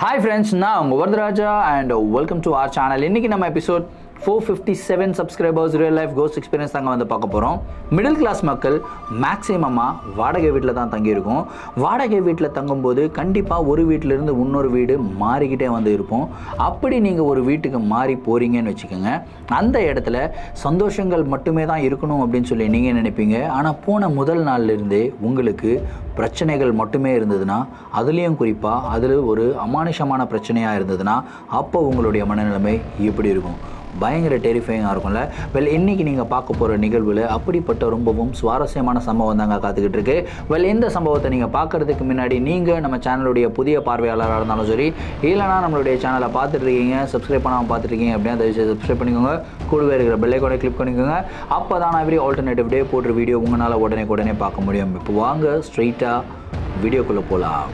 hi friends நான் உங்கள் Varadaraja and welcome to our channel இன்றைக்கி நம்ம episode four fifty seven subscribers real life ghost experience தாங்க வந்து பார்க்க போகிறோம் மிடில் கிளாஸ் மக்கள் மேக்ஸிமமாக வாடகை வீட்டில் தான் தங்கியிருக்கோம் வாடகை வீட்டில் தங்கும்போது கண்டிப்பாக ஒரு வீட்டிலேருந்து இன்னொரு வீடு மாறிக்கிட்டே வந்து இருப்போம் அப்படி நீங்கள் ஒரு வீட்டுக்கு மாறி போகிறீங்கன்னு வச்சுக்கோங்க அந்த இடத்துல சந்தோஷங்கள் மட்டுமே தான் இருக்கணும் அப்படின்னு சொல்லி நீங்கள் நினைப்பீங்க ஆனால் போன முதல் நாள்லேருந்தே உங்களுக்கு பிரச்சனைகள் மட்டுமே இருந்ததுன்னா அதுலேயும் குறிப்பாக அதில் ஒரு அமானுஷமான பிரச்சனையாக இருந்ததுன்னா அப்போ உங்களுடைய மனநிலைமை எப்படி இருக்கும் பயங்கர டெரிஃபைங்காக இருக்கும்ல வெல் இன்றைக்கி நீங்கள் பார்க்க போகிற நிகழ்வில் அப்படிப்பட்ட ரொம்பவும் சுவாரஸ்யமான சம்பவம் தாங்க காத்துக்கிட்டு இருக்கு வெல் இந்த சம்பவத்தை நீங்கள் பார்க்குறதுக்கு முன்னாடி நீங்கள் நம்ம சேனலுடைய புதிய பார்வையாளராக இருந்தாலும் சரி இல்லைனா நம்மளுடைய சேனலை பார்த்துட்டு இருக்கீங்க சப்ஸ்கிரைப் பண்ணாமல் பார்த்துட்டு இருக்கீங்க அப்படின்னா தயவுசெய்து சப்ஸ்கிரைப் பண்ணிக்கோங்க கூடவே இருக்கிற பெல்லைக்கோனை கிளிக் பண்ணிக்கோங்க அப்போ தான் நான் எவ்ரி ஆல்டர்னேட்டிவ் டே போடுற வீடியோ உங்களால் உடனே உடனே பார்க்க முடியும் இப்போ வாங்க ஸ்ட்ரைட்டாக வீடியோக்குள்ளே போகலாம்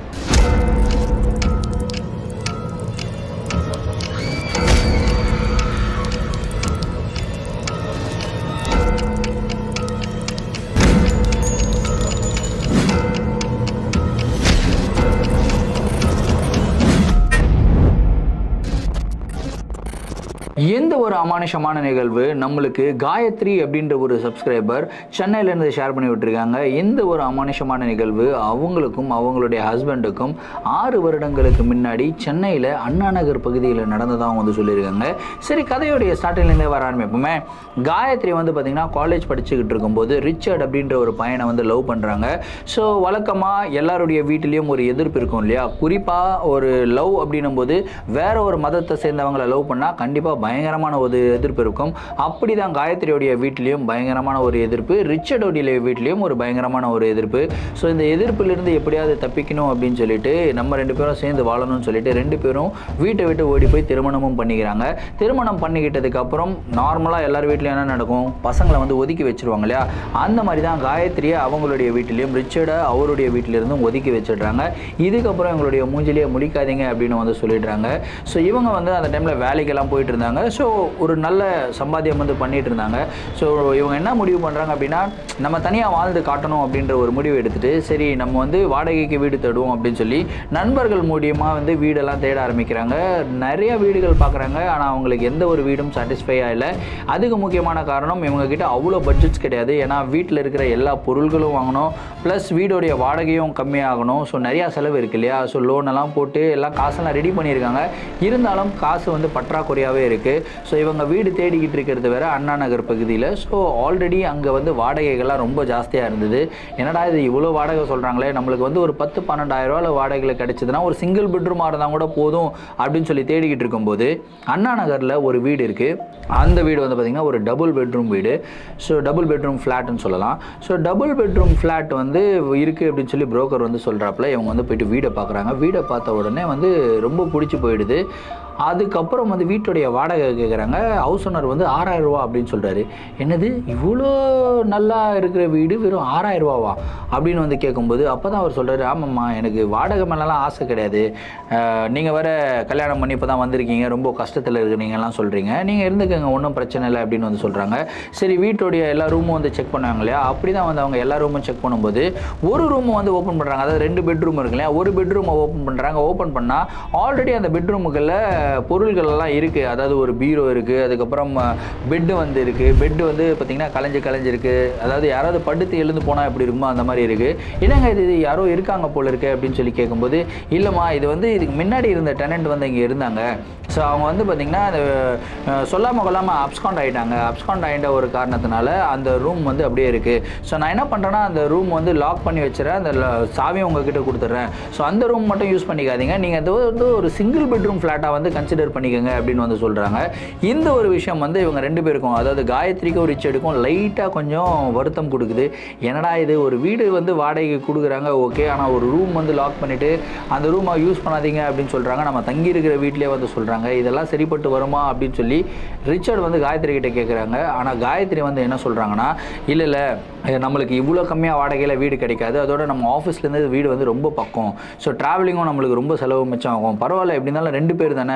எந்த ஒரு அமானுஷமான நிகழ்வு நம்மளுக்கு காயத்ரி அப்படின்ற ஒரு சப்ஸ்கிரைபர் சென்னையிலேருந்து ஷேர் பண்ணி விட்டுருக்காங்க எந்த ஒரு அமானுஷமான நிகழ்வு அவங்களுக்கும் அவங்களுடைய ஹஸ்பண்டுக்கும் ஆறு வருடங்களுக்கு முன்னாடி சென்னையில் அண்ணா நகர் பகுதியில் நடந்ததாக வந்து சொல்லியிருக்காங்க சரி கதையுடைய ஸ்டார்டிங்லேருந்தே வர ஆரம்பிப்போமே காயத்ரி வந்து பார்த்திங்கன்னா காலேஜ் படிச்சுக்கிட்டு இருக்கும்போது ரிச்சர்ட் அப்படின்ற ஒரு பையனை வந்து லவ் பண்ணுறாங்க ஸோ வழக்கமாக எல்லாருடைய வீட்டிலையும் ஒரு எதிர்ப்பு இருக்கும் இல்லையா குறிப்பாக ஒரு லவ் அப்படின்னும் போது வேற ஒரு மதத்தை சேர்ந்தவங்களை லவ் பண்ணால் கண்டிப்பாக பயங்கரமான ஒரு எதிர்ப்பு இருக்கும் அப்படி தான் காயத்ரியோடைய வீட்லேயும் பயங்கரமான ஒரு எதிர்ப்பு ரிச்சர்டோடைய வீட்லேயும் ஒரு பயங்கரமான ஒரு எதிர்ப்பு ஸோ இந்த எதிர்ப்பிலிருந்து எப்படியாவது தப்பிக்கணும் அப்படின்னு சொல்லிட்டு நம்ம ரெண்டு பேரும் சேர்ந்து வாழணும்னு சொல்லிட்டு ரெண்டு பேரும் வீட்டை விட்டு ஓடி போய் திருமணமும் பண்ணிக்கிறாங்க திருமணம் பண்ணிக்கிட்டதுக்கு அப்புறம் நார்மலாக எல்லார் வீட்லையும் என்ன நடக்கும் பசங்களை வந்து ஒதுக்கி வச்சிருவாங்க இல்லையா அந்த மாதிரி தான் காயத்ரியை அவங்களுடைய வீட்டிலையும் ரிச்சர்டை அவருடைய வீட்டிலிருந்தும் ஒதுக்கி வச்சிடுறாங்க இதுக்கப்புறம் எங்களுடைய மூஞ்சிலேயே முடிக்காதீங்க அப்படின்னு வந்து சொல்லிடுறாங்க ஸோ இவங்க வந்து அந்த டைமில் வேலைக்கெல்லாம் போயிட்டு இருந்தாங்க ஸோ ஒரு நல்ல சம்பாத்தியம் வந்து பண்ணிட்டு இருந்தாங்க ஸோ இவங்க என்ன முடிவு பண்ணுறாங்க அப்படின்னா நம்ம தனியாக வாழ்ந்து காட்டணும் அப்படின்ற ஒரு முடிவு எடுத்துட்டு சரி நம்ம வந்து வாடகைக்கு வீடு தேடுவோம் அப்படின்னு சொல்லி நண்பர்கள் மூலியமாக வந்து வீடெல்லாம் தேட ஆரம்பிக்கிறாங்க நிறைய வீடுகள் பார்க்குறாங்க ஆனால் அவங்களுக்கு எந்த ஒரு வீடும் சாட்டிஸ்ஃபையாக இல்லை அதுக்கு முக்கியமான காரணம் இவங்க கிட்ட அவ்வளோ பட்ஜெட்ஸ் கிடையாது ஏன்னா வீட்டில் இருக்கிற எல்லா பொருள்களும் வாங்கணும் ப்ளஸ் வீடோடைய வாடகையும் கம்மியாகணும் ஸோ நிறையா செலவு இருக்கு இல்லையா ஸோ லோன் எல்லாம் போட்டு எல்லாம் காசெல்லாம் ரெடி பண்ணியிருக்காங்க இருந்தாலும் காசு வந்து பற்றாக்குறையாகவே இருக்குது ஸோ இவங்க வீடு தேடிக்கிட்டு இருக்கிறது வேற அண்ணா நகர் பகுதியில் ஸோ ஆல்ரெடி அங்கே வந்து வாடகைகள்லாம் ரொம்ப ஜாஸ்தியாக இருந்தது என்னடா இது இவ்வளோ வாடகை சொல்கிறாங்களே நம்மளுக்கு வந்து ஒரு பத்து பன்னெண்டாயிரம் ரூபாயில் வாடகையில் கிடைச்சதுன்னா ஒரு சிங்கிள் பெட்ரூமாக இருந்தால் கூட போதும் அப்படின்னு சொல்லி தேடிக்கிட்டு இருக்கும்போது அண்ணா நகரில் ஒரு வீடு இருக்குது அந்த வீடு வந்து பார்த்திங்கன்னா ஒரு டபுள் பெட்ரூம் வீடு ஸோ டபுள் பெட்ரூம் ஃப்ளாட்னு சொல்லலாம் ஸோ டபுள் பெட்ரூம் ஃப்ளாட் வந்து இருக்குது அப்படின்னு சொல்லி புரோக்கர் வந்து சொல்கிறாப்புல இவங்க வந்து போயிட்டு வீடை பார்க்குறாங்க வீடை பார்த்த உடனே வந்து ரொம்ப பிடிச்சி போயிடுது அதுக்கப்புறம் வந்து வீட்டுடைய வாடகை கேட்குறாங்க ஹவுஸ் ஓனர் வந்து ஆறாயிரம் ரூபா அப்படின்னு சொல்கிறாரு என்னது இவ்வளோ நல்லா இருக்கிற வீடு வெறும் ஆறாயிரம் ரூபாவா அப்படின்னு வந்து கேட்கும்போது அப்போ தான் அவர் சொல்கிறாரு ஆமாம்மா எனக்கு வாடகை மேலெலாம் ஆசை கிடையாது நீங்கள் வேற கல்யாணம் பண்ணி இப்போ தான் வந்திருக்கீங்க ரொம்ப கஷ்டத்தில் இருக்கிறீங்கலாம் சொல்கிறீங்க நீங்கள் இருந்துக்கங்க ஒன்றும் பிரச்சனை இல்லை அப்படின்னு வந்து சொல்கிறாங்க சரி வீட்டுடைய எல்லா ரூமும் வந்து செக் பண்ணாங்க இல்லையா அப்படி தான் வந்து அவங்க எல்லா ரூமும் செக் பண்ணும்போது ஒரு ரூம் வந்து ஓப்பன் பண்ணுறாங்க அதாவது ரெண்டு பெட்ரூம் இருக்கு இல்லையா ஒரு பெட்ரூமை ஓப்பன் பண்ணுறாங்க ஓப்பன் பண்ணால் ஆல்ரெடி அந்த பெட்ரூமுக்குள்ள பொருள்கள் எல்லாம் இருக்குது அதாவது ஒரு பீரோ இருக்குது அதுக்கப்புறம் பெட்டு வந்து இருக்குது பெட்டு வந்து பார்த்திங்கன்னா கலைஞ்சு கலைஞ்சிருக்கு அதாவது யாராவது படுத்து எழுந்து போனால் எப்படி இருக்குமோ அந்த மாதிரி இருக்குது என்னங்க இது இது யாரோ இருக்காங்க போல இருக்கு அப்படின்னு சொல்லி கேட்கும்போது இல்லைம்மா இது வந்து இதுக்கு முன்னாடி இருந்த டெனண்ட் வந்து இங்கே இருந்தாங்க ஸோ அவங்க வந்து பார்த்திங்கன்னா அது சொல்லாமல் கொள்ளாமல் அப்ஸ்காண்ட் ஆகிட்டாங்க அப்ஸ்காண்ட் ஆகிட்ட ஒரு காரணத்தினால அந்த ரூம் வந்து அப்படியே இருக்குது ஸோ நான் என்ன பண்ணுறேன்னா அந்த ரூம் வந்து லாக் பண்ணி வச்சுறேன் அந்த சாவியை உங்ககிட்ட கொடுத்துட்றேன் ஸோ அந்த ரூம் மட்டும் யூஸ் பண்ணிக்காதீங்க நீங்கள் அது வந்து ஒரு சிங்கிள் பெட்ரூம் ஃப்ளாட்டாக வந்து கன்சிடர் பண்ணிக்கோங்க அப்படின்னு வந்து சொல்கிறாங்க இந்த ஒரு விஷயம் வந்து இவங்க ரெண்டு பேருக்கும் அதாவது காயத்ரிக்கும் ரிச்சர்டுக்கும் லைட்டாக கொஞ்சம் வருத்தம் கொடுக்குது என்னடா இது ஒரு வீடு வந்து வாடகைக்கு கொடுக்குறாங்க ஓகே ஆனால் ஒரு ரூம் வந்து லாக் பண்ணிவிட்டு அந்த ரூமை யூஸ் பண்ணாதீங்க அப்படின்னு சொல்கிறாங்க நம்ம தங்கி இருக்கிற வீட்டிலே வந்து சொல்கிறாங்க இதெல்லாம் சரிப்பட்டு வருமா அப்படின்னு சொல்லி ரிச்சர்ட் வந்து காயத்ரி கிட்ட கேட்குறாங்க ஆனால் காயத்ரி வந்து என்ன சொல்கிறாங்கன்னா இல்லை இல்லை நம்மளுக்கு இவ்வளோ கம்மியாக வாடகையில் வீடு கிடைக்காது அதோட நம்ம ஆஃபீஸ்லேருந்து வீடு வந்து ரொம்ப பக்கம் ஸோ ட்ராவலிங்கும் நம்மளுக்கு ரொம்ப செலவு மிச்சம் ஆகும் பரவாயில்ல எப்படி இருந்தாலும் ரெண்டு பேர் தானே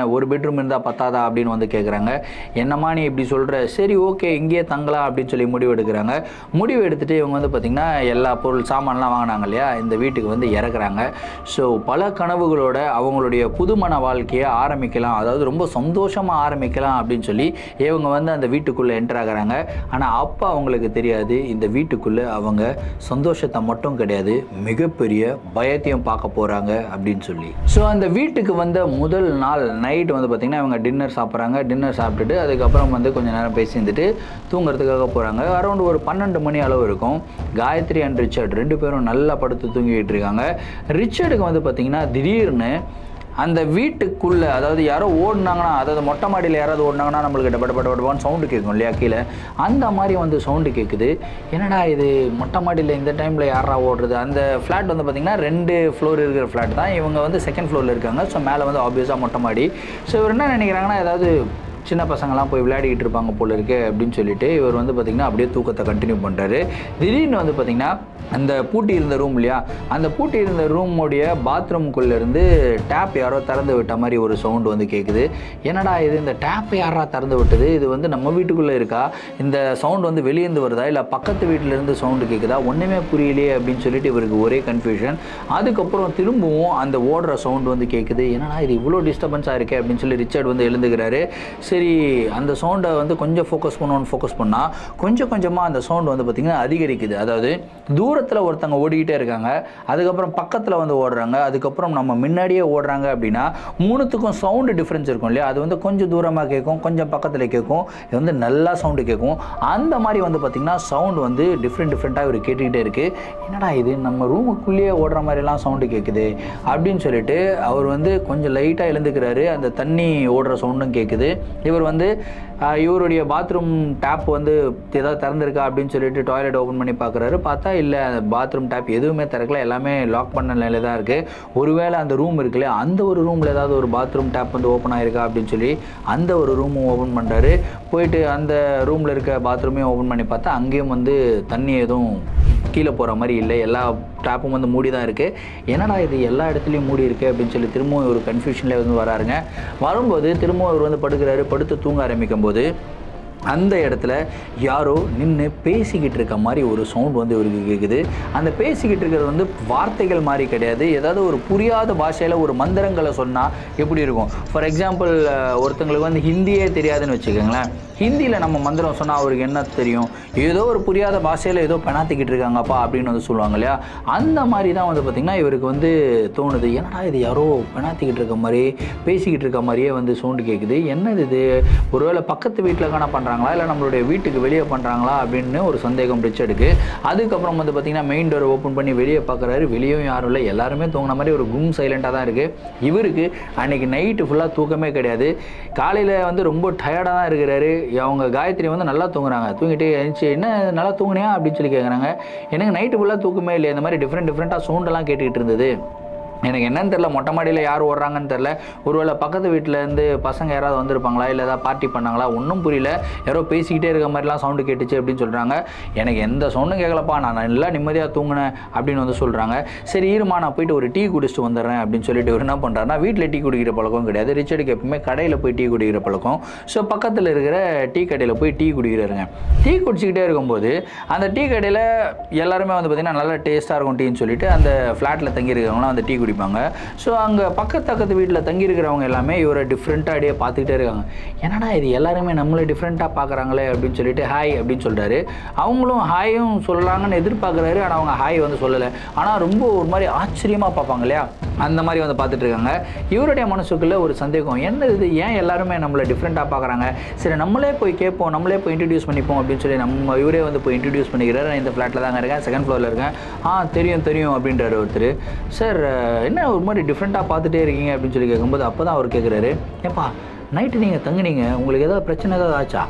ஒரு பெட்ரூம் இருந்தால் பத்தாதா அப்படின்னு வந்து கேட்குறாங்க என்னம்மா நீ இப்படி சொல்கிற சரி ஓகே இங்கேயே தங்கலாம் அப்படின்னு சொல்லி முடிவு எடுக்கிறாங்க முடிவு எடுத்துகிட்டு இவங்க வந்து பார்த்திங்கன்னா எல்லா பொருள் சாமான்லாம் வாங்கினாங்க இல்லையா இந்த வீட்டுக்கு வந்து இறக்குறாங்க ஸோ பல கனவுகளோட அவங்களுடைய புதுமண வாழ்க்கையை ஆரம்பிக்கலாம் அதாவது ரொம்ப சந்தோஷமாக ஆரம்பிக்கலாம் அப்படின்னு சொல்லி இவங்க வந்து அந்த வீட்டுக்குள்ளே என்டர் ஆகுறாங்க ஆனால் அப்போ அவங்களுக்கு தெரியாது இந்த வீட்டுக்குள்ளே அவங்க சந்தோஷத்தை மட்டும் கிடையாது மிகப்பெரிய பயத்தையும் பார்க்க போகிறாங்க அப்படின்னு சொல்லி ஸோ அந்த வீட்டுக்கு வந்த முதல் நாள் நைட் வந்து பார்த்திங்கன்னா இவங்க டின்னர் சாப்பிட்றாங்க டின்னர் சாப்பிட்டுட்டு அதுக்கப்புறம் வந்து கொஞ்சம் நேரம் பேசி இருந்துட்டு தூங்குறதுக்காக போகிறாங்க அரௌண்ட் ஒரு பன்னெண்டு மணி அளவு இருக்கும் காயத்ரி அண்ட் ரிச்சர்ட் ரெண்டு பேரும் நல்லா படுத்து தூங்கிட்டு இருக்காங்க ரிச்சர்டுக்கு வந்து பார்த்திங்கன்னா திடீர்னு அந்த வீட்டுக்குள்ளே அதாவது யாரோ ஓடினாங்கன்னா அதாவது மொட்டை மாடியில் யாராவது ஓடினாங்கன்னா நம்மளுக்கு டபட பட படபான்னு சவுண்டு கேட்கும் இல்லையா கீழே அந்த மாதிரி வந்து சவுண்டு கேட்குது என்னடா இது மொட்டை மாடியில் இந்த டைமில் யாரா ஓடுறது அந்த ஃப்ளாட் வந்து பார்த்திங்கன்னா ரெண்டு ஃப்ளோர் இருக்கிற ஃப்ளாட் தான் இவங்க வந்து செகண்ட் ஃப்ளோரில் இருக்காங்க ஸோ மேலே வந்து ஆப்வியஸாக மொட்டை மாடி ஸோ இவர் என்ன நினைக்கிறாங்கன்னா ஏதாவது சின்ன பசங்களாம் போய் விளையாடிக்கிட்டு இருப்பாங்க போல இருக்கு அப்படின்னு சொல்லிட்டு இவர் வந்து பார்த்திங்கன்னா அப்படியே தூக்கத்தை கண்டினியூ பண்ணுறாரு திடீர்னு வந்து பார்த்திங்கன்னா அந்த பூட்டி இருந்த ரூம் இல்லையா அந்த பூட்டி இருந்த ரூமுடைய பாத்ரூம்குள்ளே இருந்து டேப் யாரோ திறந்து விட்ட மாதிரி ஒரு சவுண்டு வந்து கேட்குது என்னடா இது இந்த டேப் யாரா திறந்து விட்டது இது வந்து நம்ம வீட்டுக்குள்ளே இருக்கா இந்த சவுண்ட் வந்து வெளியேந்து வருதா இல்லை பக்கத்து வீட்டிலேருந்து சவுண்டு கேட்குதா ஒன்றுமே புரியலையே அப்படின்னு சொல்லிட்டு இவருக்கு ஒரே கன்ஃபியூஷன் அதுக்கப்புறம் திரும்பவும் அந்த ஓடுற சவுண்ட் வந்து கேட்குது என்னடா இது இவ்வளோ டிஸ்டர்பன்ஸாக இருக்கே அப்படின்னு சொல்லி ரிச்சர்ட் வந்து எழுந்துக்கிறாரு சரி அந்த சவுண்டை வந்து கொஞ்சம் ஃபோக்கஸ் பண்ணணும்னு ஃபோக்கஸ் பண்ணால் கொஞ்சம் கொஞ்சமாக அந்த சவுண்ட் வந்து பார்த்திங்கன்னா அதிகரிக்குது அதாவது தூரத்தில் ஒருத்தங்க ஓடிக்கிட்டே இருக்காங்க அதுக்கப்புறம் பக்கத்தில் வந்து ஓடுறாங்க அதுக்கப்புறம் நம்ம முன்னாடியே ஓடுறாங்க அப்படின்னா மூணுத்துக்கும் சவுண்டு டிஃப்ரென்ஸ் இருக்கும் இல்லையா அது வந்து கொஞ்சம் தூரமாக கேட்கும் கொஞ்சம் பக்கத்தில் கேட்கும் இது வந்து நல்லா சவுண்டு கேட்கும் அந்த மாதிரி வந்து பார்த்திங்கன்னா சவுண்டு வந்து டிஃப்ரெண்ட் டிஃப்ரெண்ட்டாக இவர் கேட்டுக்கிட்டே இருக்குது என்னடா இது நம்ம ரூமுக்குள்ளேயே ஓடுற மாதிரிலாம் சவுண்டு கேட்குது அப்படின்னு சொல்லிட்டு அவர் வந்து கொஞ்சம் லைட்டாக எழுந்துக்கிறாரு அந்த தண்ணி ஓடுற சவுண்டும் கேட்குது இவர் வந்து ஆஹ், இவருடைய பாத்ரூம் டேப் வந்து ஏதாவது திறந்திருக்கா அப்படின்னு சொல்லிட்டு டாய்லெட் ஓப்பன் பண்ணி பார்க்குறாரு பார்த்தா இல்லை அந்த பாத்ரூம் டேப் எதுவுமே திறக்கல எல்லாமே லாக் பண்ண நிலையில தான் இருக்குது ஒருவேளை அந்த ரூம் இருக்குல்ல அந்த ஒரு ரூமில் ஏதாவது ஒரு பாத்ரூம் டேப் வந்து ஓப்பன் ஆயிருக்கா அப்படின்னு சொல்லி அந்த ஒரு ரூமும் ஓப்பன் பண்ணுறாரு போயிட்டு அந்த ரூமில் இருக்க பாத்ரூமையும் ஓப்பன் பண்ணி பார்த்தா அங்கேயும் வந்து தண்ணி எதுவும் கீழே போகிற மாதிரி இல்லை எல்லா டேப்பும் வந்து மூடி தான் இருக்குது என்னடா இது எல்லா இடத்துலையும் மூடி இருக்குது அப்படின்னு சொல்லி திரும்பவும் ஒரு கன்ஃபியூஷனில் வந்து வராருங்க வரும்போது திரும்பவும் இவர் வந்து படுக்கிறாரு படுத்து தூங்க ஆரம்பிக்கும் போது அந்த இடத்துல யாரோ நின்று பேசிக்கிட்டு இருக்க மாதிரி ஒரு சவுண்ட் வந்து இவருக்கு கேட்குது அந்த பேசிக்கிட்டு இருக்கிறது வந்து வார்த்தைகள் மாதிரி கிடையாது ஏதாவது ஒரு புரியாத பாஷையில் ஒரு மந்திரங்களை சொன்னால் எப்படி இருக்கும் ஃபார் எக்ஸாம்பிள் ஒருத்தங்களுக்கு வந்து ஹிந்தியே தெரியாதுன்னு வச்சுக்கோங்களேன் ஹிந்தியில் நம்ம மந்திரம் சொன்னால் அவருக்கு என்ன தெரியும் ஏதோ ஒரு புரியாத பாஷையில் ஏதோ பெணாத்திக்கிட்டு இருக்காங்கப்பா அப்படின்னு வந்து சொல்லுவாங்க இல்லையா அந்த மாதிரி தான் வந்து பார்த்திங்கன்னா இவருக்கு வந்து தோணுது என்னடா இது யாரோ பெணாத்திக்கிட்டு இருக்க மாதிரி பேசிக்கிட்டு இருக்க மாதிரியே வந்து சவுண்டு கேட்குது என்னது இது ஒருவேளை பக்கத்து வீட்டில் காண பண்ணுறாங்களா இல்லை நம்மளுடைய வீட்டுக்கு வெளியே பண்ணுறாங்களா அப்படின்னு ஒரு சந்தேகம் ரிச்சர்டுக்கு அதுக்கப்புறம் வந்து பார்த்திங்கன்னா மெயின் டோர் ஓப்பன் பண்ணி வெளியே பார்க்குறாரு வெளியும் யாரும் இல்லை எல்லாருமே தூங்கின மாதிரி ஒரு கும் சைலண்ட்டாக தான் இருக்குது இவருக்கு அன்னைக்கு நைட்டு ஃபுல்லாக தூக்கமே கிடையாது காலையில் வந்து ரொம்ப டயர்டாக தான் இருக்கிறாரு அவங்க காயத்ரி வந்து நல்லா தூங்குறாங்க தூங்கிட்டு எழுந்துச்சு என்ன நல்லா தூங்குனியா அப்படின்னு சொல்லி கேட்குறாங்க எனக்கு நைட்டு ஃபுல்லாக தூக்கமே இல்லை இந்த மாதிரி டிஃப்ரெண்ட் டிஃப்ரெண்ட்டாக சவுண்டெல்லாம் கேட்டுக்கிட்டு இருந்தது எனக்கு என்னன்னு தெரில மொட்டை மாடியில் யார் ஓடுறாங்கன்னு தெரில ஒருவேளை பக்கத்து வீட்டில் இருந்து பசங்க யாராவது வந்திருப்பாங்களா இல்லை ஏதாவது பார்ட்டி பண்ணாங்களா ஒன்றும் புரியல யாரோ பேசிக்கிட்டே இருக்க மாதிரிலாம் சவுண்டு கேட்டுச்சு அப்படின்னு சொல்கிறாங்க எனக்கு எந்த சவுண்டும் கேட்கலப்பா நான் நல்லா நிம்மதியாக தூங்கினேன் அப்படின்னு வந்து சொல்கிறாங்க சரி இருமா நான் போயிட்டு ஒரு டீ குடிச்சிட்டு வந்துடுறேன் அப்படின்னு சொல்லிட்டு இவர் என்ன பண்ணுறாருன்னா வீட்டில் டீ குடிக்கிற பழக்கம் கிடையாது ரிச்சர்டுக்கு எப்பவுமே கடையில் போய் டீ குடிக்கிற பழக்கம் ஸோ பக்கத்தில் இருக்கிற டீ கடையில் போய் டீ குடிக்கிறாருங்க டீ குடிச்சிக்கிட்டே இருக்கும்போது அந்த டீ கடையில் எல்லாருமே வந்து பார்த்திங்கன்னா நல்லா டேஸ்ட்டாக இருக்கும் டீன்னு சொல்லிட்டு அந்த ஃப்ளாட்டில் தங்கியிருக்கிறவங்களாம் அந்த டீ குடிப்பாங்க ஸோ அங்கே பக்கத்து பக்கத்து வீட்டில் தங்கியிருக்கிறவங்க எல்லாமே இவரை டிஃப்ரெண்ட்டாக அப்படியே பார்த்துக்கிட்டே இருக்காங்க என்னடா இது எல்லாருமே நம்மளை டிஃப்ரெண்ட்டாக பார்க்குறாங்களே அப்படின்னு சொல்லிட்டு ஹாய் அப்படின்னு சொல்கிறாரு அவங்களும் ஹாயும் சொல்லலாங்கன்னு எதிர்பார்க்குறாரு ஆனால் அவங்க ஹாய் வந்து சொல்லலை ஆனால் ரொம்ப ஒரு மாதிரி ஆச்சரியமாக பார்ப்பாங்க இல்லையா அந்த மாதிரி வந்து பார்த்துட்டு இருக்காங்க இவருடைய மனசுக்குள்ள ஒரு சந்தேகம் என்ன இது ஏன் எல்லாருமே நம்மளை டிஃப்ரெண்ட்டாக பார்க்குறாங்க சரி நம்மளே போய் கேட்போம் நம்மளே போய் இன்ட்ரடியூஸ் பண்ணிப்போம் அப்படின்னு சொல்லி நம்ம இவரே வந்து போய் இன்ட்ரடியூஸ் பண்ணிக்கிறாரு நான் இந்த ஃப்ளாட்டில் தாங்க இருக்கேன் செகண்ட் ஃப்ளோரில் இருக்கேன் ஆ தெரியும் தெரியும் அப்படின்றாரு ஒருத்தர் சார் என்ன ஒரு மாதிரி டிஃப்ரெண்ட்டாக பார்த்துட்டே இருக்கீங்க அப்படின்னு சொல்லி கேட்கும்போது அப்போ தான் அவர் கேட்குறாரு ஏப்பா நைட்டு நீங்கள் தங்குனீங்க உங்களுக்கு ஏதாவது பிரச்சனை ஏதாவது ஆச்சா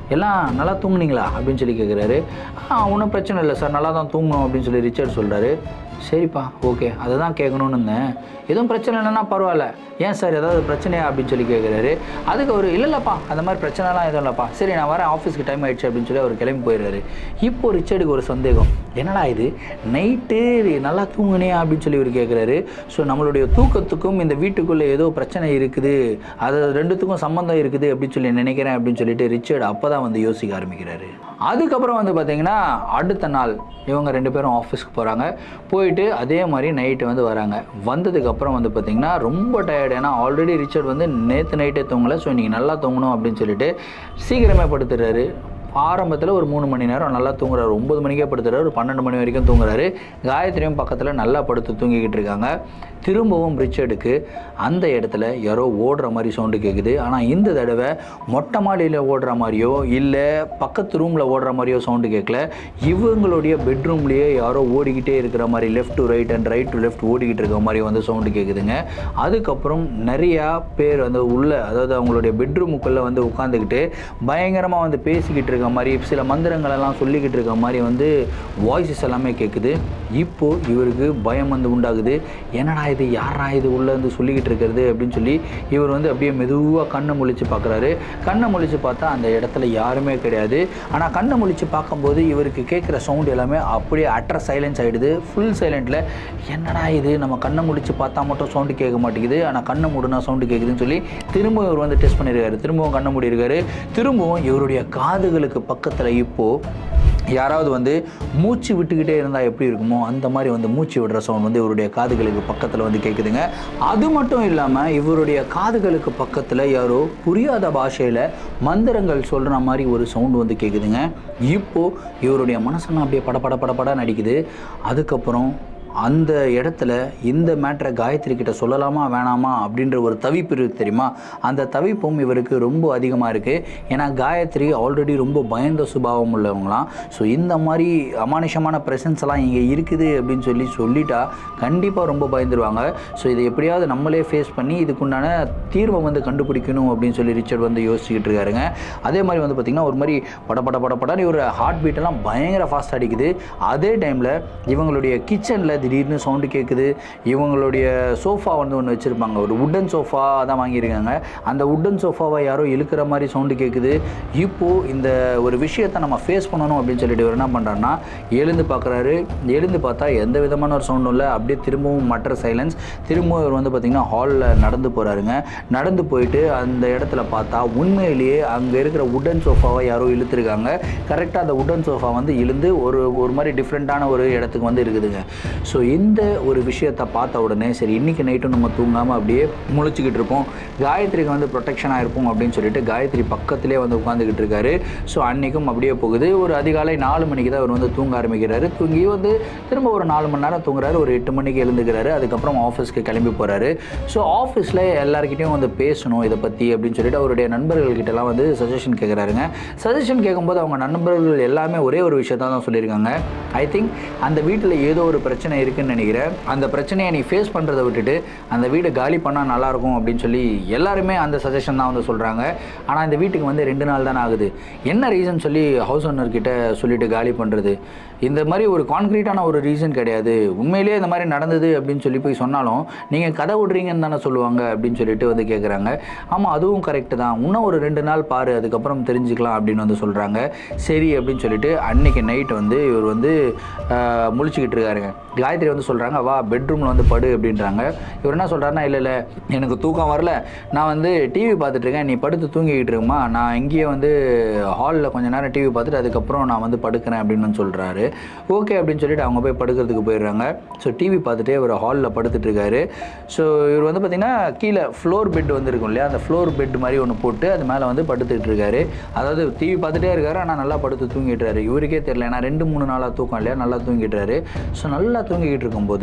எல்லாம் நல்லா தூங்குனீங்களா அப்படின்னு சொல்லி கேட்குறாரு ஆ ஒன்றும் பிரச்சனை இல்லை சார் நல்லா தான் தூங்கணும் அப்படின்னு சொல்லி ரிச்சர்ட் சொல்கிறாரு சரிப்பா ஓகே அதை தான் கேட்கணும்னு இருந்தேன் எதுவும் பிரச்சனை இல்லைன்னா பரவாயில்ல ஏன் சார் ஏதாவது பிரச்சனையா அப்படின்னு சொல்லி கேட்குறாரு அதுக்கு அவர் இல்லை இல்லைப்பா அந்த மாதிரி பிரச்சனைலாம் எதுவும் இல்லைப்பா சரி நான் வரேன் ஆஃபீஸ்க்கு டைம் ஆயிடுச்சு அப்படின்னு சொல்லி அவர் கிளம்பி போயிடுறாரு இப்போ ரிச்சர்டுக்கு ஒரு சந்தேகம் என்னடா இது நைட்டு நல்லா தூங்குனே அப்படின்னு சொல்லி இவர் கேட்குறாரு ஸோ நம்மளுடைய தூக்கத்துக்கும் இந்த வீட்டுக்குள்ளே ஏதோ பிரச்சனை இருக்குது அது ரெண்டுத்துக்கும் சம்மந்தம் இருக்குது அப்படின்னு சொல்லி நினைக்கிறேன் அப்படின்னு சொல்லிட்டு ரிச்சர்டு அப்போ தான் வந்து யோசிக்க ஆரம்பிக்கிறாரு அதுக்கப்புறம் வந்து பார்த்தீங்கன்னா அடுத்த நாள் இவங்க ரெண்டு பேரும் ஆஃபீஸ்க்கு போகிறாங்க போயிட்டு அதே மாதிரி நைட்டு வந்து வராங்க வந்ததுக்கப்புறம் வந்து பார்த்திங்கன்னா ரொம்ப டயர்டு ஏன்னா ஆல்ரெடி ரிச்சர்ட் வந்து நேற்று நைட்டே தூங்கலை ஸோ இன்றைக்கி நல்லா தூங்கணும் அப்படின்னு சொல்லிட்டு சீக்கிரமே படுத்துடுறாரு ஆரம்பத்தில் ஒரு மூணு மணி நேரம் நல்லா தூங்குறாரு ஒம்பது மணிக்கே படுத்துறாரு ஒரு பன்னெண்டு மணி வரைக்கும் தூங்குறாரு காயத்ரியும் பக்கத்தில் நல்லா படுத்து தூங்கிக்கிட்டு இருக்காங்க திரும்பவும் ரிச்சர்டுக்கு அந்த இடத்துல யாரோ ஓடுற மாதிரி சவுண்டு கேட்குது ஆனால் இந்த தடவை மொட்டை மாடியில் ஓடுற மாதிரியோ இல்லை பக்கத்து ரூமில் ஓடுற மாதிரியோ சவுண்டு கேட்கல இவங்களுடைய பெட்ரூம்லேயே யாரோ ஓடிக்கிட்டே இருக்கிற மாதிரி left to right and right to left ஓடிக்கிட்டு இருக்க மாதிரி வந்து சவுண்டு கேட்குதுங்க அதுக்கப்புறம் நிறையா பேர் வந்து உள்ள அதாவது அவங்களுடைய பெட்ரூமுக்குள்ளே வந்து உட்காந்துக்கிட்டு பயங்கரமாக வந்து பேசிக்கிட்டு இருக்க மாதிரி சில மந்திரங்கள் எல்லாம் சொல்லிக்கிட்டு இருக்க மாதிரி வந்து வாய்ஸஸ் எல்லாமே கேட்குது இப்போ இவருக்கு பயம் வந்து உண்டாகுது என்னடா இது யாரா இது உள்ளே வந்து சொல்லிக்கிட்டு இருக்கிறது அப்படின்னு சொல்லி இவர் வந்து அப்படியே மெதுவாக கண்ணை முழிச்சு பார்க்குறாரு கண்ணை முழிச்சு பார்த்தா அந்த இடத்துல யாருமே கிடையாது ஆனால் கண்ணை முழிச்சு பார்க்கும்போது இவருக்கு கேட்குற சவுண்ட் எல்லாமே அப்படியே அட்ர சைலன்ஸ் ஆகிடுது ஃபுல் சைலண்ட்டில் என்னடா இது நம்ம கண்ணை முழிச்சு பார்த்தா மட்டும் சவுண்டு கேட்க மாட்டேங்குது ஆனால் கண்ணை மூடுனா சவுண்டு கேட்குதுன்னு சொல்லி திரும்ப இவர் வந்து டெஸ்ட் பண்ணியிருக்காரு திரும்பவும் கண்ணை மூடி இருக்காரு திரும்பவும் இவருடைய காதுகளுக்கு பக்கத்தில் இப்போது யாராவது வந்து மூச்சு விட்டுக்கிட்டே இருந்தால் எப்படி இருக்குமோ அந்த மாதிரி வந்து மூச்சு விடுற சவுண்ட் வந்து இவருடைய காதுகளுக்கு பக்கத்தில் வந்து கேட்குதுங்க அது மட்டும் இல்லாமல் இவருடைய காதுகளுக்கு பக்கத்தில் யாரோ புரியாத பாஷையில் மந்திரங்கள் சொல்கிற மாதிரி ஒரு சவுண்டு வந்து கேட்குதுங்க இப்போது இவருடைய மனசெல்லாம் அப்படியே பட பட பட பட நடிக்குது அதுக்கப்புறம் அந்த இடத்துல இந்த மேட்ரை காயத்ரி கிட்ட சொல்லலாமா வேணாமா அப்படின்ற ஒரு தவிப்பு இருக்கு தெரியுமா அந்த தவிப்பும் இவருக்கு ரொம்ப அதிகமாக இருக்குது ஏன்னா காயத்ரி ஆல்ரெடி ரொம்ப பயந்த சுபாவம் உள்ளவங்களாம் ஸோ இந்த மாதிரி அமானுஷமான ப்ரெசன்ஸ் எல்லாம் இங்கே இருக்குது அப்படின்னு சொல்லி சொல்லிட்டா கண்டிப்பாக ரொம்ப பயந்துருவாங்க ஸோ இதை எப்படியாவது நம்மளே ஃபேஸ் பண்ணி இதுக்குண்டான தீர்வை வந்து கண்டுபிடிக்கணும் அப்படின்னு சொல்லி ரிச்சர்ட் வந்து யோசிச்சுக்கிட்டு இருக்காருங்க அதே மாதிரி வந்து பார்த்திங்கன்னா ஒரு மாதிரி பட பட பட படன்னு ஒரு ஹார்ட் பீட் எல்லாம் பயங்கர ஃபாஸ்ட் அடிக்குது அதே டைமில் இவங்களுடைய கிச்சனில் திடீர்னு சவுண்டு கேட்குது இவங்களுடைய சோஃபா வந்து ஒன்று வச்சுருப்பாங்க ஒரு உட்டன் சோஃபா தான் வாங்கியிருக்காங்க அந்த உட்டன் சோஃபாவை யாரோ இழுக்கிற மாதிரி சவுண்டு கேட்குது இப்போது இந்த ஒரு விஷயத்தை நம்ம ஃபேஸ் பண்ணணும் அப்படின்னு சொல்லிட்டு இவர் என்ன பண்ணுறாருன்னா எழுந்து பார்க்குறாரு எழுந்து பார்த்தா எந்த விதமான ஒரு சவுண்டும் இல்லை அப்படியே திரும்பவும் மற்ற சைலன்ஸ் திரும்பவும் இவர் வந்து பார்த்திங்கன்னா ஹாலில் நடந்து போகிறாருங்க நடந்து போயிட்டு அந்த இடத்துல பார்த்தா உண்மையிலேயே அங்கே இருக்கிற உட்டன் சோஃபாவை யாரோ இழுத்துருக்காங்க கரெக்டாக அந்த உட்டன் சோஃபா வந்து இழுந்து ஒரு ஒரு மாதிரி டிஃப்ரெண்ட்டான ஒரு இடத்துக்கு வந்து இருக்குதுங்க ஸோ இந்த ஒரு விஷயத்தை பார்த்த உடனே சரி இன்றைக்கி நைட்டும் நம்ம தூங்காமல் அப்படியே முழிச்சுக்கிட்டு இருப்போம் காயத்ரிக்கு வந்து ப்ரொடெக்ஷனாக இருப்போம் அப்படின்னு சொல்லிட்டு காயத்ரி பக்கத்திலே வந்து உட்காந்துக்கிட்டு இருக்காரு ஸோ அன்றைக்கும் அப்படியே போகுது ஒரு அதிகாலை நாலு மணிக்கு தான் அவர் வந்து தூங்க ஆரம்பிக்கிறாரு தூங்கி வந்து திரும்ப ஒரு நாலு மணி நேரம் தூங்குறாரு ஒரு எட்டு மணிக்கு எழுந்துக்கிறாரு அதுக்கப்புறம் ஆஃபீஸ்க்கு கிளம்பி போகிறாரு ஸோ ஆஃபீஸில் எல்லாருக்கிட்டையும் வந்து பேசணும் இதை பற்றி அப்படின்னு சொல்லிட்டு அவருடைய நண்பர்கள்கிட்டலாம் வந்து சஜஷன் கேட்குறாருங்க சஜஷன் கேட்கும்போது அவங்க நண்பர்கள் எல்லாமே ஒரே ஒரு விஷயத்தான் தான் சொல்லியிருக்காங்க ஐ திங்க் அந்த வீட்டில் ஏதோ ஒரு பிரச்சனை இருக்குன்னு நினைக்கிறேன் அந்த பிரச்சனையை நீ ஃபேஸ் பண்ணுறதை விட்டுட்டு அந்த வீடு காலி பண்ணால் நல்லாயிருக்கும் அப்படின்னு சொல்லி எல்லாருமே அந்த சஜஷன் தான் வந்து சொல்கிறாங்க ஆனால் இந்த வீட்டுக்கு வந்து ரெண்டு நாள் தானே ஆகுது என்ன ரீசன் சொல்லி ஹவுஸ் ஓனர் கிட்ட சொல்லிட்டு காலி பண்ணுறது இந்த மாதிரி ஒரு கான்க்ரீட்டான ஒரு ரீசன் கிடையாது உண்மையிலேயே இந்த மாதிரி நடந்தது அப்படின்னு சொல்லி போய் சொன்னாலும் நீங்கள் கதை விடுறீங்கன்னு தானே சொல்லுவாங்க அப்படின்னு சொல்லிட்டு வந்து கேட்குறாங்க ஆமாம் அதுவும் கரெக்டு தான் இன்னும் ஒரு ரெண்டு நாள் பாரு அதுக்கப்புறம் தெரிஞ்சுக்கலாம் அப்படின்னு வந்து சொல்கிறாங்க சரி அப்படின்னு சொல்லிட்டு அன்னைக்கு நைட் வந்து இவர் வந்து ஆஹ், முழிச்சுக்கிட்டு இருக்காருங்க காயத்ரி வந்து சொல்கிறாங்க வா பெட்ரூமில் வந்து படு அப்படின்றாங்க இவர் என்ன சொல்கிறாருன்னா இல்லை இல்லை எனக்கு தூக்கம் வரல நான் வந்து டிவி பார்த்துட்டு இருக்கேன் நீ படுத்து தூங்கிக்கிட்டு இருக்குமா நான் இங்கேயே வந்து ஹாலில் கொஞ்ச நேரம் டிவி பார்த்துட்டு அதுக்கப்புறம் நான் வந்து படுக்கிறேன் அப்படின்னு வந்து சொல்கிறாரு ஓகே அப்படின்னு சொல்லிட்டு அவங்க போய் படுக்கிறதுக்கு போயிடுறாங்க ஸோ டிவி பார்த்துட்டே அவர் ஹாலில் படுத்துட்டு இருக்காரு ஸோ இவர் வந்து பார்த்திங்கன்னா கீழே ஃப்ளோர் பெட் வந்து இருக்கும் இல்லையா அந்த ஃப்ளோர் பெட் மாதிரி ஒன்று போட்டு அது மேலே வந்து படுத்துக்கிட்டு இருக்காரு அதாவது டிவி பார்த்துட்டே இருக்காரு ஆனால் நல்லா படுத்து தூங்கிட்டுறாரு இவருக்கே தெரியல ஏன்னா ரெண்டு மூணு நாளாக தூக்கம் இல்லையா நல்லா தூங்கிட்டுறாரு ஸோ நல்லா தூங்கிக்கிட்டு இருக்கும்போது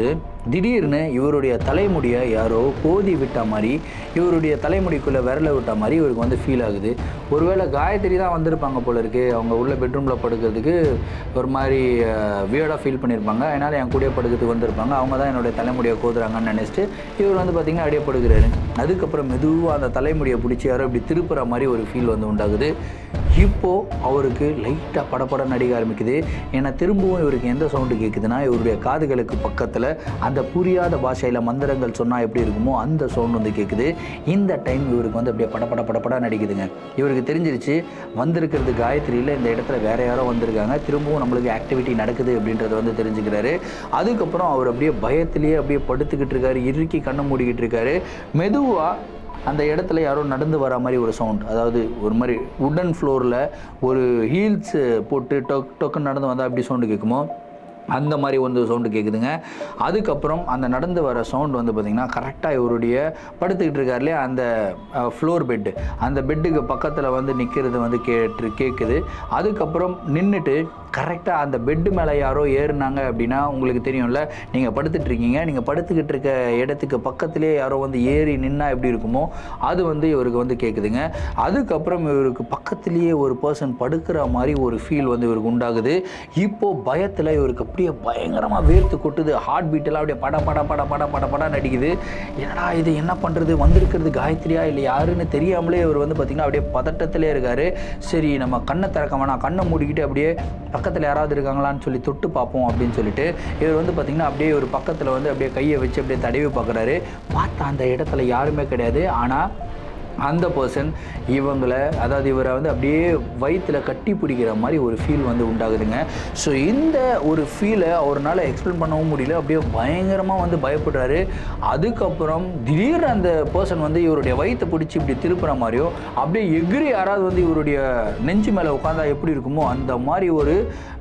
திடீர்னு இவருடைய தலைமுடியை யாரோ கோதி விட்ட மாதிரி இவருடைய தலைமுடிக்குள்ளே விரல விட்ட மாதிரி இவருக்கு வந்து ஃபீல் ஆகுது ஒருவேளை காயத்ரி தான் வந்திருப்பாங்க போல இருக்கு அவங்க உள்ள பெட்ரூமில் படுக்கிறதுக்கு ஒரு மாதிரி வியர்டாக ஃபீல் பண்ணியிருப்பாங்க அதனால் என் கூடயே படுக்கிறதுக்கு வந்திருப்பாங்க அவங்க தான் என்னுடைய தலைமுடியை கோதுறாங்கன்னு நினச்சிட்டு இவர் வந்து பார்த்திங்கன்னா அப்படியே படுக்கிறாரு அதுக்கப்புறம் மெதுவாக அந்த தலைமுடியை பிடிச்சி யாரோ இப்படி திருப்புற மாதிரி ஒரு ஃபீல் வந்து உண்டாகுது இப்போது அவருக்கு லைட்டாக படப்பட நடிக்க ஆரம்பிக்குது ஏன்னா திரும்பவும் இவருக்கு எந்த சவுண்டு கேட்குதுன்னா இவருடைய காதுகளுக்கு பக்கத்தில் அந்த புரியாத பாஷையில் மந்திரங்கள் சொன்னால் எப்படி இருக்குமோ அந்த சவுண்ட் வந்து கேட்குது இந்த டைம் இவருக்கு வந்து அப்படியே படப்பட படப்படா நடிக்குதுங்க இவருக்கு தெரிஞ்சிருச்சு வந்திருக்கிறது காயத்ரியில் இந்த இடத்துல வேற யாரோ வந்திருக்காங்க திரும்பவும் நம்மளுக்கு ஆக்டிவிட்டி நடக்குது அப்படின்றத வந்து தெரிஞ்சுக்கிறாரு அதுக்கப்புறம் அவர் அப்படியே பயத்திலேயே அப்படியே படுத்துக்கிட்டு இருக்காரு இறுக்கி கண்ணை மூடிக்கிட்டு இருக்காரு மெதுவாக அந்த இடத்துல யாரோ நடந்து வர மாதிரி ஒரு சவுண்ட் அதாவது ஒரு மாதிரி உடன் ஃப்ளோரில் ஒரு ஹீல்ஸ் போட்டு டொக் டொக்குன்னு நடந்து வந்தால் அப்படி சவுண்டு கேட்குமோ அந்த மாதிரி வந்து சவுண்டு கேட்குதுங்க அதுக்கப்புறம் அந்த நடந்து வர சவுண்ட் வந்து பார்த்திங்கன்னா கரெக்டாக இவருடைய படுத்துக்கிட்டு இருக்கார் இல்லையா அந்த ஃப்ளோர் பெட்டு அந்த பெட்டுக்கு பக்கத்தில் வந்து நிற்கிறது வந்து கேட்டு கேட்குது அதுக்கப்புறம் நின்றுட்டு கரெக்டாக அந்த பெட்டு மேலே யாரோ ஏறுனாங்க அப்படின்னா உங்களுக்கு தெரியும்ல நீங்கள் படுத்துட்டு இருக்கீங்க நீங்கள் படுத்துக்கிட்டு இருக்க இடத்துக்கு பக்கத்துலேயே யாரோ வந்து ஏறி நின்னா எப்படி இருக்குமோ அது வந்து இவருக்கு வந்து கேட்குதுங்க அதுக்கப்புறம் இவருக்கு பக்கத்துலேயே ஒரு பர்சன் படுக்கிற மாதிரி ஒரு ஃபீல் வந்து இவருக்கு உண்டாகுது இப்போது பயத்தில் இவருக்கு அப்படியே பயங்கரமாக வேர்த்து கொட்டுது ஹார்ட் பீட்டெல்லாம் அப்படியே பட பட பட பட பட பட நடிக்குது என்னடா இது என்ன பண்ணுறது வந்திருக்கிறது காயத்ரியா இல்லை யாருன்னு தெரியாமலே இவர் வந்து பார்த்திங்கன்னா அப்படியே பதட்டத்திலே இருக்கார் சரி நம்ம கண்ணை திறக்க வேணாம் கண்ணை மூடிக்கிட்டு அப்படியே பக்கத்தில் யாராவது இருக்காங்களான்னு சொல்லி தொட்டு பார்ப்போம் அப்படின்னு சொல்லிட்டு இவர் வந்து பார்த்திங்கன்னா அப்படியே ஒரு பக்கத்தில் வந்து அப்படியே கையை வச்சு அப்படியே தடவி பார்க்குறாரு பார்த்தா அந்த இடத்துல யாருமே கிடையாது ஆனால் அந்த பர்சன் இவங்களை அதாவது இவரை வந்து அப்படியே வயிற்றில் கட்டி பிடிக்கிற மாதிரி ஒரு ஃபீல் வந்து உண்டாகுதுங்க ஸோ இந்த ஒரு ஃபீலை அவரால் எக்ஸ்பிளைன் பண்ணவும் முடியல அப்படியே பயங்கரமாக வந்து பயப்படுறாரு அதுக்கப்புறம் திடீர்னு அந்த பர்சன் வந்து இவருடைய வயிற்றை பிடிச்சி இப்படி திருப்புற மாதிரியோ அப்படியே எகிரி யாராவது வந்து இவருடைய நெஞ்சு மேலே உட்காந்தா எப்படி இருக்குமோ அந்த மாதிரி ஒரு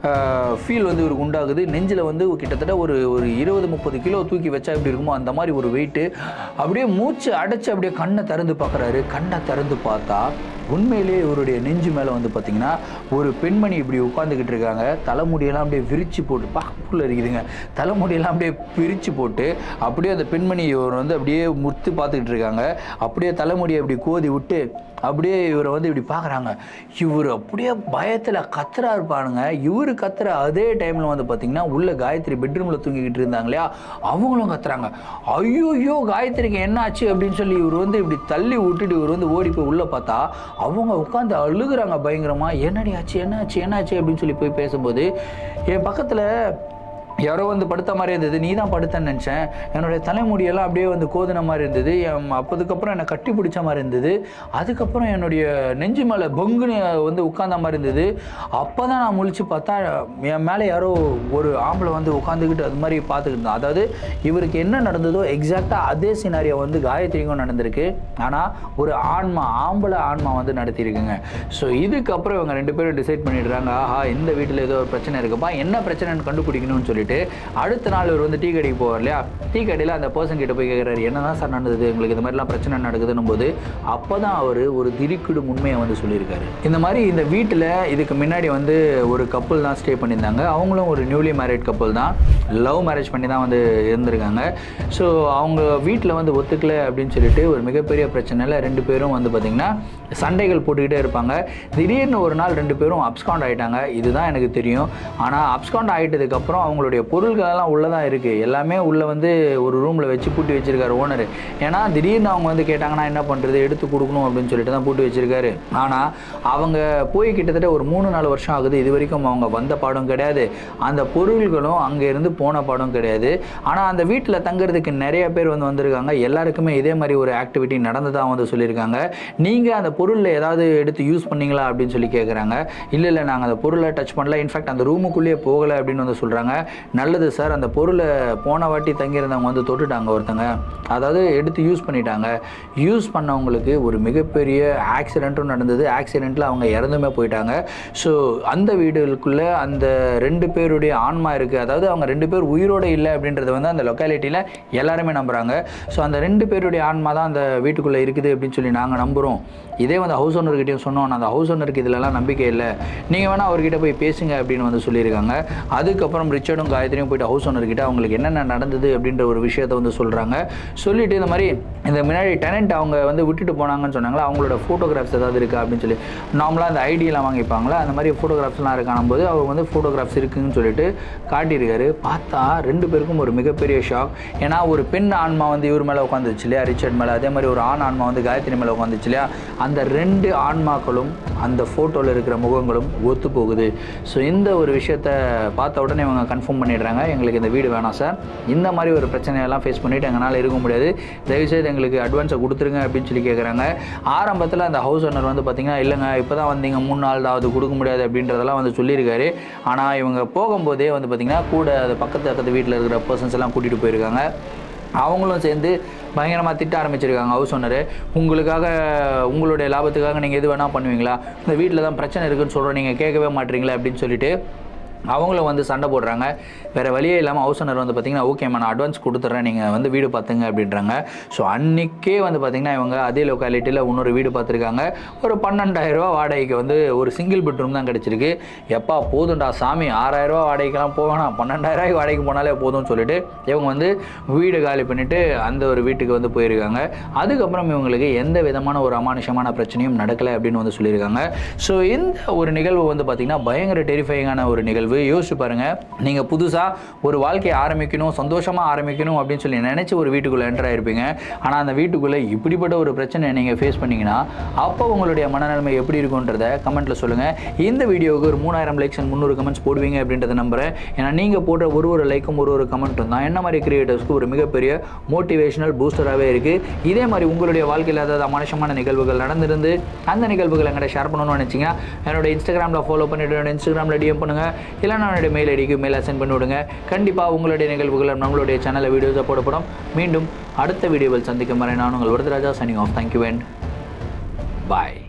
ஃபீல் வந்து இவருக்கு உண்டாகுது நெஞ்சில் வந்து கிட்டத்தட்ட ஒரு ஒரு இருபது முப்பது கிலோ தூக்கி வச்சா எப்படி இருக்குமோ அந்த மாதிரி ஒரு வெயிட்டு அப்படியே மூச்சு அடைச்சு அப்படியே கண்ணை திறந்து பார்க்குறாரு கண்ணை திறந்து பார்த்தா உண்மையிலேயே இவருடைய நெஞ்சு மேலே வந்து பார்த்தீங்கன்னா ஒரு பெண்மணி இப்படி உட்காந்துக்கிட்டு இருக்காங்க தலைமுடியெல்லாம் அப்படியே விரிச்சு போட்டு பார்க்கக்குள்ள இருக்குதுங்க தலைமுடியெல்லாம் அப்படியே பிரித்து போட்டு அப்படியே அந்த பெண்மணி இவர் வந்து அப்படியே முத்து பார்த்துக்கிட்டு இருக்காங்க அப்படியே தலைமுடியை இப்படி கோதி விட்டு அப்படியே இவரை வந்து இப்படி பார்க்குறாங்க இவர் அப்படியே பயத்தில் கத்துறா இருப்பானுங்க இவர் கத்துற அதே டைமில் வந்து பார்த்தீங்கன்னா உள்ள காயத்ரி பெட்ரூமில் தூங்கிக்கிட்டு இருந்தாங்க இல்லையா அவங்களும் கத்துறாங்க ஐயோ காயத்ரிக்கு என்ன ஆச்சு அப்படின்னு சொல்லி இவர் வந்து இப்படி தள்ளி விட்டுட்டு இவர் வந்து ஓடி போய் உள்ளே பார்த்தா அவங்க உட்காந்து அழுகுறாங்க பயங்கரமாக என்னடி ஆச்சு என்ன ஆச்சு என்ன ஆச்சு அப்படின்னு சொல்லி போய் பேசும்போது என் பக்கத்தில் யாரோ வந்து படுத்த மாதிரி இருந்தது நீ தான் படுத்தேன்னு நினச்சேன் என்னுடைய தலைமுடியெல்லாம் அப்படியே வந்து கோதின மாதிரி இருந்தது என் அப்போதுக்கப்புறம் என்னை கட்டி பிடிச்ச மாதிரி இருந்தது அதுக்கப்புறம் என்னுடைய நெஞ்சு மேலே பொங்குன்னு வந்து உட்கார்ந்த மாதிரி இருந்தது அப்போ தான் நான் முழிச்சு பார்த்தா என் மேலே யாரோ ஒரு ஆம்பளை வந்து உட்காந்துக்கிட்டு அது மாதிரி பார்த்துக்கிட்டு இருந்தான் அதாவது இவருக்கு என்ன நடந்ததோ எக்ஸாக்டாக அதே சினாரியோ வந்து காயத்ரிக்கும் நடந்திருக்கு ஆனால் ஒரு ஆன்மா ஆம்பளை ஆன்மா வந்து நடத்தியிருக்குங்க ஸோ இதுக்கப்புறம் இவங்க ரெண்டு பேரும் டிசைட் பண்ணிடுறாங்க ஆஹா இந்த வீட்டில் ஏதோ ஒரு பிரச்சனை இருக்குப்பா என்ன பிரச்சனைன்னு கண்டுபிடிக்கணும்னு சொல்லிட்டு அடுத்த நாள் இவர் வந்து டீ கடைக்கு போவார் இல்லையா டீ கடையில் அந்த பர்சன் கிட்ட போய் கேட்குறாரு என்னதான் சார் நடந்தது உங்களுக்கு இந்த மாதிரிலாம் பிரச்சனை நடக்குதுன்னும் போது அப்போ தான் அவர் ஒரு திரிக்கிடும் உண்மையை வந்து சொல்லியிருக்காரு இந்த மாதிரி இந்த வீட்டில் இதுக்கு முன்னாடி வந்து ஒரு கப்பல் தான் ஸ்டே பண்ணியிருந்தாங்க அவங்களும் ஒரு நியூலி மேரிட் கப்பல் தான் லவ் மேரேஜ் பண்ணி தான் வந்து இருந்திருக்காங்க ஸோ அவங்க வீட்டில் வந்து ஒத்துக்கல அப்படின்னு சொல்லிட்டு ஒரு மிகப்பெரிய பிரச்சனையில் ரெண்டு பேரும் வந்து பார்த்திங்கன்னா சண்டைகள் போட்டுக்கிட்டே இருப்பாங்க திடீர்னு ஒரு நாள் ரெண்டு பேரும் அப்ஸ்காண்ட் ஆகிட்டாங்க இதுதான் எனக்கு தெரியும் ஆனால் அப்ஸ்காண்ட் ஆகிட்டதுக்கப்புறம் அவங்களுடைய பொருள்கள் எல்லாம் உள்ளே தான் இருக்குது எல்லாமே உள்ளே வந்து ஒரு ரூமில் வச்சு பூட்டி வச்சிருக்காரு ஓனர் ஏன்னா திடீர்னு அவங்க வந்து கேட்டாங்கன்னா என்ன பண்ணுறது எடுத்து கொடுக்கணும் அப்படின்னு சொல்லிட்டு தான் பூட்டி வச்சிருக்காரு ஆனால் அவங்க போய் கிட்டத்தட்ட ஒரு மூணு நாலு வருஷம் ஆகுது இது வரைக்கும் அவங்க வந்த பாடம் கிடையாது அந்த பொருள்களும் அங்கே இருந்து போன பாடம் கிடையாது ஆனால் அந்த வீட்டில் தங்குறதுக்கு நிறைய பேர் வந்து வந்திருக்காங்க எல்லாருக்குமே இதே மாதிரி ஒரு ஆக்டிவிட்டி நடந்ததாக வந்து சொல்லியிருக்காங்க நீங்கள் அந்த பொருளில் ஏதாவது எடுத்து யூஸ் பண்ணீங்களா அப்படின்னு சொல்லி கேட்குறாங்க இல்லை இல்லை நாங்கள் அந்த பொருளை டச் பண்ணல இன்ஃபேக்ட் அந்த ரூமுக்குள்ளேயே போகலை அப்படின்னு வந்து சொல்கிறாங்க நல்லது சார் அந்த பொருளை போன வாட்டி தங்கியிருந்தவங்க வந்து தொட்டுட்டாங்க ஒருத்தங்க அதாவது எடுத்து யூஸ் பண்ணிட்டாங்க யூஸ் பண்ணவங்களுக்கு ஒரு மிகப்பெரிய ஆக்சிடெண்ட்டும் நடந்தது ஆக்சிடெண்ட்டில் அவங்க இறந்துமே போயிட்டாங்க ஸோ அந்த வீடுகளுக்குள்ளே அந்த ரெண்டு பேருடைய ஆன்மா இருக்குது அதாவது அவங்க ரெண்டு பேர் உயிரோடு இல்லை அப்படின்றத வந்து அந்த லொக்காலிட்டியில் எல்லாருமே நம்புகிறாங்க ஸோ அந்த ரெண்டு பேருடைய ஆன்மா தான் அந்த வீட்டுக்குள்ளே இருக்குது அப்படின்னு சொல்லி நாங்கள் நம்புகிறோம் இதே வந்து ஹவுஸ் ஓனர்கிட்டையும் சொன்னோம் அந்த ஹவுஸ் ஓனருக்கு இதிலலாம் நம்பிக்கை இல்லை நீங்கள் வேணால் அவர்கிட்ட போய் பேசுங்க அப்படின்னு வந்து சொல்லியிருக்காங்க அதுக்கப்புறம் ரிச்சர்டும் காயத்ரியும் போயிட்டு ஹவுஸ் ஓனர்கிட்ட அவங்களுக்கு என்னென்ன நடந்தது அப்படின்ற ஒரு விஷயத்தை வந்து சொல்கிறாங்க சொல்லிட்டு இந்த மாதிரி இந்த முன்னாடி டெனண்ட் அவங்க வந்து விட்டுட்டு போனாங்கன்னு சொன்னாங்களா அவங்களோட ஃபோட்டோகிராஃப்ஸ் ஏதாவது இருக்கா அப்படின்னு சொல்லி நார்மலாக அந்த ஐடியெல்லாம் வாங்கிப்பாங்களா அந்த மாதிரி ஃபோட்டோகிராஃப்ஸ்லாம் இருக்கானும் போது அவர் வந்து ஃபோட்டோகிராஃப்ஸ் இருக்குன்னு சொல்லிட்டு காட்டியிருக்காரு பார்த்தா ரெண்டு பேருக்கும் ஒரு மிகப்பெரிய ஷாக் ஏன்னா ஒரு பெண் ஆன்மா வந்து இவர் மேலே உட்காந்துச்சு இல்லையா ரிச்சர்ட் மேலே அதே மாதிரி ஒரு ஆண் ஆன்மா வந்து காயத்ரி மேலே உட்காந்துச்சு இல்லையா அந்த ரெண்டு ஆன்மாக்களும் அந்த ஃபோட்டோவில் இருக்கிற முகங்களும் ஒத்து போகுது ஸோ இந்த ஒரு விஷயத்த பார்த்த உடனே இவங்க கன்ஃபார்ம் பண்ணிடுறாங்க எங்களுக்கு இந்த வீடு வேணாம் சார் இந்த மாதிரி ஒரு பிரச்சனையெல்லாம் ஃபேஸ் பண்ணிவிட்டு எங்களால் இருக்க முடியாது தயவுசெய்து எங்களுக்கு அட்வான்ஸை கொடுத்துருங்க அப்படின்னு சொல்லி கேட்குறாங்க ஆரம்பத்தில் அந்த ஹவுஸ் ஓனர் வந்து பார்த்திங்கன்னா இல்லைங்க இப்போ தான் வந்தீங்க மூணு நாள் தான் அது கொடுக்க முடியாது அப்படின்றதெல்லாம் வந்து சொல்லியிருக்காரு ஆனால் இவங்க போகும்போதே வந்து பார்த்திங்கன்னா கூட அது பக்கத்து பக்கத்து வீட்டில் இருக்கிற பர்சன்ஸ் எல்லாம் கூட்டிகிட்டு போயிருக்காங்க அவங்களும் சேர்ந்து பயங்கரமாக திட்ட ஆரம்பிச்சிருக்காங்க ஹவுஸ் ஓனரு உங்களுக்காக உங்களுடைய லாபத்துக்காக நீங்கள் எது வேணால் பண்ணுவீங்களா இந்த வீட்டில் தான் பிரச்சனை இருக்குன்னு சொல்கிறோம் நீங்கள் கேட்கவே மாட்டீங்களா அப்படின்னு சொல்லிட்டு அவங்களும் வந்து சண்டை போடுறாங்க வேறு வழியே இல்லாமல் ஹவுஸ் ஓனர் வந்து பார்த்திங்கன்னா ஓகேம்மா நான் அட்வான்ஸ் கொடுத்துட்றேன் நீங்கள் வந்து வீடு பார்த்துங்க அப்படின்றாங்க ஸோ அன்றைக்கே வந்து பார்த்திங்கன்னா இவங்க அதே லொக்காலிட்டியில் இன்னொரு வீடு பார்த்துருக்காங்க ஒரு பன்னெண்டாயிரரூவா வாடகைக்கு வந்து ஒரு சிங்கிள் பெட்ரூம் தான் கிடச்சிருக்கு எப்பா போதும்டா சாமி ஆறாயிரரூவா வாடகைக்கெல்லாம் போவேணாம் பன்னெண்டாயிரரூவாய்க்கு வாடகைக்கு போனாலே போதும்னு சொல்லிட்டு இவங்க வந்து வீடு காலி பண்ணிவிட்டு அந்த ஒரு வீட்டுக்கு வந்து போயிருக்காங்க அதுக்கப்புறம் இவங்களுக்கு எந்த விதமான ஒரு அமானுஷமான பிரச்சனையும் நடக்கலை அப்படின்னு வந்து சொல்லியிருக்காங்க ஸோ இந்த ஒரு நிகழ்வு வந்து பார்த்திங்கன்னா பயங்கர டெரிஃபைங்கான ஒரு நிகழ்வு யோசிச்சு பாருங்கள் நீங்கள் புதுசாக ஒரு வாழ்க்கையை ஆரம்பிக்கணும் சந்தோஷமாக ஆரம்பிக்கணும் அப்படின்னு சொல்லி நினச்சி ஒரு வீட்டுக்குள்ளே என்டர் ஆயிருப்பீங்க ஆனால் அந்த வீட்டுக்குள்ளே இப்படிப்பட்ட ஒரு பிரச்சனை நீங்கள் ஃபேஸ் பண்ணீங்கன்னா அப்போ உங்களுடைய மனநிலைமை எப்படி இருக்குன்றத கமெண்ட்டில் சொல்லுங்கள் இந்த வீடியோவுக்கு ஒரு மூணாயிரம் லைக்ஸ் அண்ட் முந்நூறு கமெண்ட்ஸ் போடுவீங்க அப்படின்றத நம்புறேன் ஏன்னா நீங்கள் போடுற ஒரு ஒரு லைக்கும் ஒரு ஒரு கமெண்ட்டும் தான் என்ன மாதிரி கிரியேட்டர்ஸ்க்கு ஒரு மிகப்பெரிய மோட்டிவேஷனல் பூஸ்டராகவே இருக்குது இதே மாதிரி உங்களுடைய வாழ்க்கையில் ஏதாவது அமானுஷமான நிகழ்வுகள் நடந்திருந்து அந்த நிகழ்வுகள் எங்கிட்ட ஷேர் பண்ணணும்னு நினச்சிங்கன்னா என்னோட இன்ஸ்டாகிராமில் ஃபாலோ பண்ணிவிட்டு என்னோட இன்ஸ்டாகிராமில் டிஎம் பண்ணுங்கள் இல்லைன்னா என்னோட மெயில் ஐடிக்கு மெயில் சென்ட் பண்ணி விடுங்க கண்டிப்பாக உங்களுடைய நிகழ்வுகள் நம்மளுடைய சேனலில் வீடியோஸாக போடப்படும் மீண்டும் அடுத்த வீடியோவில் சந்திக்கும் வரை நான் உங்கள் Varadaraja signing off thank you and bye